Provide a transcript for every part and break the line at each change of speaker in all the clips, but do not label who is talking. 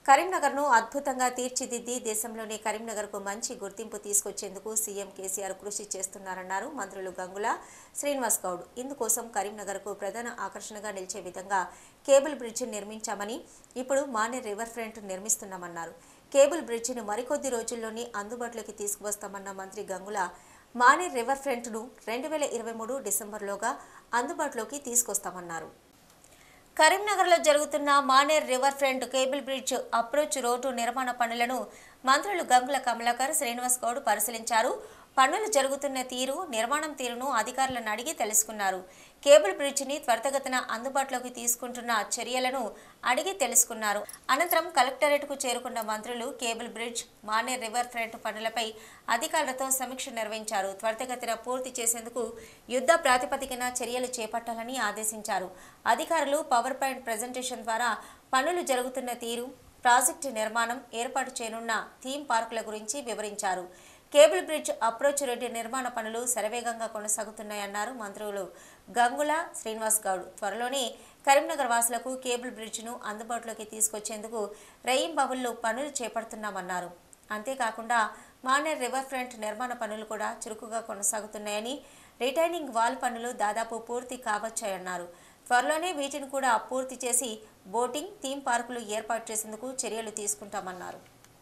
కరీంనగర్ను అద్భుతంగా తీర్చిదిద్ది దేశంలోనే కరీంనగర్కు మంచి గుర్తింపు తీసుకొచ్చేందుకు సీఎం కేసీఆర్ కృషి చేస్తున్నారన్నారు మంత్రులు గంగుల శ్రీనివాస్ గౌడ్ ఇందుకోసం కరీంనగర్కు ప్రధాన ఆకర్షణగా నిలిచే విధంగా కేబుల్ బ్రిడ్జి నిర్మించామని ఇప్పుడు మానే రివర్ ఫ్రంట్ నిర్మిస్తున్నామన్నారు కేబుల్ బ్రిడ్జిని మరికొద్ది రోజుల్లోనే అందుబాటులోకి తీసుకువస్తామన్న మంత్రి గంగుల మానే రివర్ ఫ్రంట్ను రెండు వేల ఇరవై మూడు డిసెంబర్లోగా అందుబాటులోకి తీసుకొస్తామన్నారు కరీంనగర్లో జరుగుతున్న Maner river front cable bridge approach road నిర్మాణ పనులను మంత్రులు గంగుల కమలాకర్ శ్రీనివాస్ గౌడ్ పరిశీలించారు పనులు జరుగుతున్న తీరు నిర్మాణం తీరును అధికారులను అడిగి తెలుసుకున్నారు కేబుల్ బ్రిడ్జిని త్వరితగతిన అందుబాటులోకి తీసుకుంటున్న చర్యలను అడిగి తెలుసుకున్నారు అనంతరం కలెక్టరేట్కు చేరుకున్న మంత్రులు cable bridge Maner river front పనులపై అధికారులతో సమీక్ష నిర్వహించారు త్వరితగతిన పూర్తి చేసేందుకు యుద్ధ ప్రాతిపదికన చర్యలు చేపట్టాలని ఆదేశించారు అధికారులు పవర్ పాయింట్ ప్రజెంటేషన్ ద్వారా పనులు జరుగుతున్న తీరు ప్రాజెక్టు నిర్మాణం ఏర్పాటు చేయనున్న థీమ్ పార్కుల గురించి వివరించారు కేబుల్ బ్రిడ్జ్ అప్రోచ్ రోడ్డు నిర్మాణ పనులు శరవేగంగా కొనసాగుతున్నాయన్నారు మంత్రులు గంగుల శ్రీనివాస్ గౌడ్ త్వరలోనే కరీంనగర్ వాసులకు కేబుల్ బ్రిడ్జ్ను అందుబాటులోకి తీసుకొచ్చేందుకు రెయింబవుల్లో పనులు చేపడుతున్నామన్నారు అంతేకాకుండా మానేర్ రివర్ ఫ్రంట్ నిర్మాణ పనులు కూడా చురుకుగా కొనసాగుతున్నాయని రిటైనింగ్ వాల్ పనులు దాదాపు పూర్తి కావచ్చాయన్నారు త్వరలోనే వీటిని కూడా పూర్తి చేసి బోటింగ్ థీమ్ పార్కులు ఏర్పాటు చేసేందుకు చర్యలు తీసుకుంటామన్నారు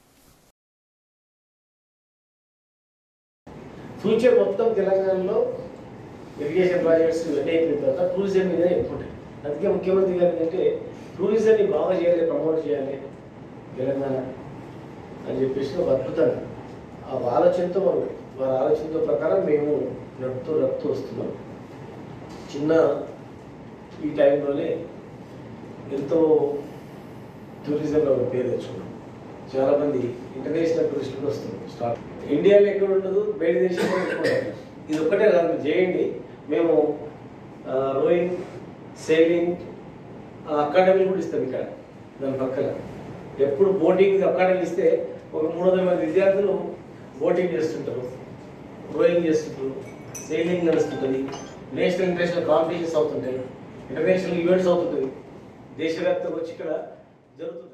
ఫ్యూచర్ మొత్తం తెలంగాణలో ఇరిగేషన్ ప్రాజెక్ట్స్ ఇవన్నీ అయిపోయిన తర్వాత టూరిజం మీద ఎక్కువ ఉంటాయి అందుకే ముఖ్యమంత్రి గారు ఏంటంటే టూరిజంని బాగా చేయాలి ప్రమోట్ చేయాలి తెలంగాణ అని చెప్పేసి ఒక అద్భుతంగా ఆ ఆలోచనతో మనం వారి ఆలోచనతో ప్రకారం మేము నడుపుతూ నడుపుతూ వస్తున్నాం చిన్న ఈ టైంలోనే ఎంతో టూరిజంలో ఒక పేరు తెచ్చుకున్నాం చాలామంది ఇంటర్నేషనల్ టూరిస్టులు వస్తున్నారు స్టార్ట్ ఇండియాలో ఎక్కడ ఉండదు బయట దేశంలో ఎక్కువ ఉంటుంది. ఇది ఒక్కటే కాదు మీరు చేయండి మేము రోయింగ్ సేలింగ్ అకాడమీ కూడా ఇస్తాం ఇక్కడ దాని పక్కన ఎప్పుడు బోటింగ్ అకాడమీ ఇస్తే ఒక మూడు వందల మంది విద్యార్థులు బోటింగ్ చేస్తుంటారు రోయింగ్ చేస్తుంటారు సేలింగ్ నడుస్తుంటుంది నేషనల్ ఇంటర్నేషనల్ కాంపిటీషన్స్ అవుతుంటాయి ఇంటర్నేషనల్ ఈవెంట్స్ అవుతుంటుంది దేశవ్యాప్తంగా వచ్చి ఇక్కడ జరుగుతుంది